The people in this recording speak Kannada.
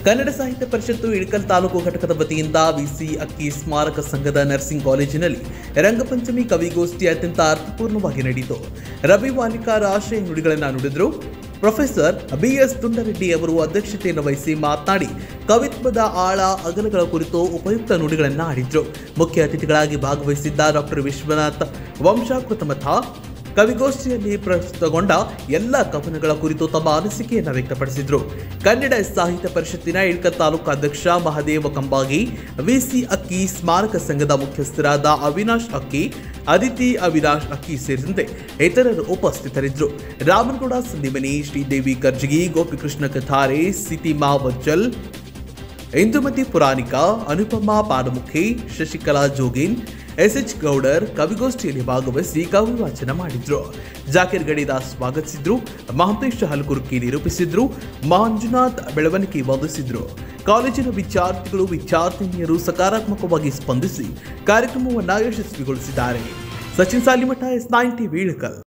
ಕನ್ನಡ ಸಾಹಿತ್ಯ ಪರಿಷತ್ತು ಇಳಕಲ್ ತಾಲೂಕು ಘಟಕದ ವತಿಯಿಂದ ವಿಸಿ ಅಕ್ಕಿ ಸ್ಮಾರಕ ಸಂಘದ ನರ್ಸಿಂಗ್ ಕಾಲೇಜಿನಲ್ಲಿ ರಂಗಪಂಚಮಿ ಕವಿಗೋಷ್ಠಿ ಅತ್ಯಂತ ಅರ್ಥಪೂರ್ಣವಾಗಿ ನಡೆಯಿತು ರವಿ ವಾಲಿಕಾರ ಆಶಯ ನುಡಿಗಳನ್ನು ನುಡಿದರು ಪ್ರೊಫೆಸರ್ ಬಿ ಎಸ್ ತುಂಡರೆಡ್ಡಿ ಅವರು ಅಧ್ಯಕ್ಷತೆಯನ್ನು ವಹಿಸಿ ಮಾತನಾಡಿ ಕವಿತ್ವದ ಆಳ ಅಗಲಗಳ ಕುರಿತು ಉಪಯುಕ್ತ ನುಡಿಗಳನ್ನು ಆಡಿದ್ರು ಮುಖ್ಯ ಅತಿಥಿಗಳಾಗಿ ಭಾಗವಹಿಸಿದ್ದ ಡಾಕ್ಟರ್ ವಿಶ್ವನಾಥ್ ವಂಶಾಕೃತ ಮಠ ಕವಿಗೋಷ್ಠಿಯಲ್ಲಿ ಪ್ರಸ್ತುತಗೊಂಡ ಎಲ್ಲ ಕವನಗಳ ಕುರಿತು ತಮ್ಮ ಅನಿಸಿಕೆಯನ್ನು ವ್ಯಕ್ತಪಡಿಸಿದರು ಕನ್ನಡ ಸಾಹಿತ್ಯ ಪರಿಷತ್ತಿನ ಇಳ್ಕ ತಾಲೂಕು ಅಧ್ಯಕ್ಷ ಮಹದೇವ ಕಂಬಾಗಿ ವಿಸಿ ಅಕ್ಕಿ ಸ್ಮಾರಕ ಸಂಘದ ಮುಖ್ಯಸ್ಥರಾದ ಅವಿನಾಶ್ ಅಕ್ಕಿ ಅದಿತಿ ಅವಿನಾಶ್ ಅಕ್ಕಿ ಸೇರಿದಂತೆ ಇತರರು ಉಪಸ್ಥಿತರಿದ್ದರು ರಾಮನಗೌಡ ಸಂದಿಮನಿ ಶ್ರೀದೇವಿ ಕರ್ಜಗಿ ಗೋಪಿಕೃಷ್ಣ ಕಥಾರೆ ಸಿತಿಮಾ ವಜ್ಜಲ್ ಇಂದುಮತಿ ಪುರಾಣಿಕ ಅನುಪಮಾ ಪಾಡಮುಖಿ ಶಶಿಕಲಾ ಜೋಗಿನ್ ಎಸ್ ಎಚ್ ಗೌಡರ್ ಕವಿಗೋಷ್ಠಿಯಲ್ಲಿ ಭಾಗವಹಿಸಿ ಕವಿ ವಾಚನ ಮಾಡಿದ್ರು ಜಾಕಿರ್ ಗಡಿದಾಸ್ ಸ್ವಾಗತಿಸಿದ್ರು ಮಹಂತೇಶ್ ಹಲಕುರ್ಕಿ ನಿರೂಪಿಸಿದ್ರು ಮಂಜುನಾಥ್ ಬೆಳವಣಿಗೆ ವಂದಿಸಿದ್ರು ಕಾಲೇಜಿನ ವಿದ್ಯಾರ್ಥಿಗಳು ವಿದ್ಯಾರ್ಥಿನಿಯರು ಸಕಾರಾತ್ಮಕವಾಗಿ ಸ್ಪಂದಿಸಿ ಕಾರ್ಯಕ್ರಮವನ್ನು ಯಶಸ್ವಿಗೊಳಿಸಿದ್ದಾರೆ Sachin Salimath S nine TV Ilkal